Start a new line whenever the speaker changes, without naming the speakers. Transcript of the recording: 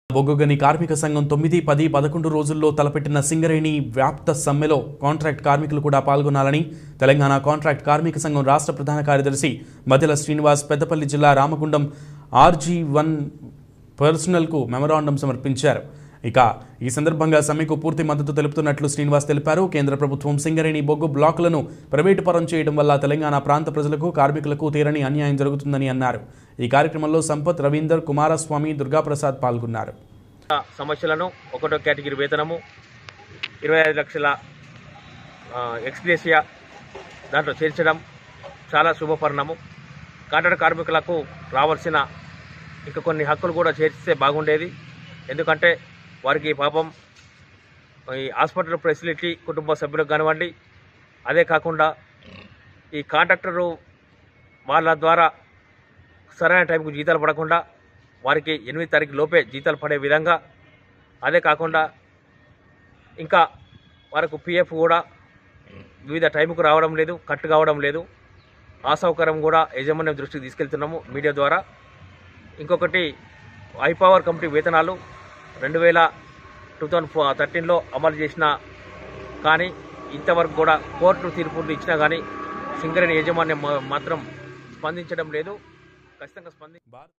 బొగ్గుగని కార్మిక సంఘం తొమ్మిది పది పదకొండు రోజుల్లో తలపెట్టిన సింగరేణి వ్యాప్త సమ్మెలో కాంట్రాక్ట్ కార్మికులు కూడా పాల్గొనాలని తెలంగాణ కాంట్రాక్ట్ కార్మిక సంఘం రాష్ట్ర ప్రధాన కార్యదర్శి మధ్యల శ్రీనివాస్ పెద్దపల్లి జిల్లా రామగుండం ఆర్జీ వన్ పర్సనల్కు మెమరాండం సమర్పించారు ఇక ఈ సందర్భంగా సమ్మెకు పూర్తి మద్దతు తెలుపుతున్నట్లు శ్రీనివాస్ తెలిపారు కేంద్ర ప్రభుత్వం సింగరేణి బొగ్గు బ్లాకులను ప్రైవేటు పరం చేయడం వల్ల తెలంగాణ ప్రాంత ప్రజలకు కార్మికులకు తీరని అన్యాయం జరుగుతుందని అన్నారు ఈ కార్యక్రమంలో సంపత్ రవీందర్ కుమారస్వామి దుర్గాప్రసాద్ పాల్గొన్నారు
సమస్యలను ఒకటో కేటగిరీ వేతనము ఇరవై ఐదు లక్షల ఆ, ఎక్స్గ్రేసియా దాంట్లో చేర్చడం చాలా శుభపరిణామం కాంట్రాక్ట్ కార్మికులకు రావాల్సిన ఇంకా కొన్ని హక్కులు కూడా చేర్చితే బాగుండేది ఎందుకంటే వారికి పాపం ఈ హాస్పిటల్ ఫెసిలిటీ కుటుంబ సభ్యులకు కానివ్వండి అదే కాకుండా ఈ కాంట్రాక్టరు వాళ్ళ ద్వారా సరైన టైంకు జీతాలు పడకుండా వారికి ఎనిమిది తారీఖు లోపే జీతాలు పడే విధంగా అదే కాకుండా ఇంకా వారికి పిఎఫ్ కూడా వివిధ టైంకు రావడం లేదు కట్ కావడం లేదు ఆ సౌకర్యం కూడా యజమాన్యం దృష్టికి తీసుకెళ్తున్నాము మీడియా ద్వారా ఇంకొకటి ఐ పవర్ కమిటీ వేతనాలు రెండు వేల టూ థౌజండ్ ఫో థర్టీన్లో అమలు చేసిన కానీ ఇంతవరకు కూడా కోర్టు తీర్పులు ఇచ్చినా కానీ సింగరేణి యాజమాన్యం మా- మాత్రం స్పందించడం లేదు ఖచ్చితంగా స్పంది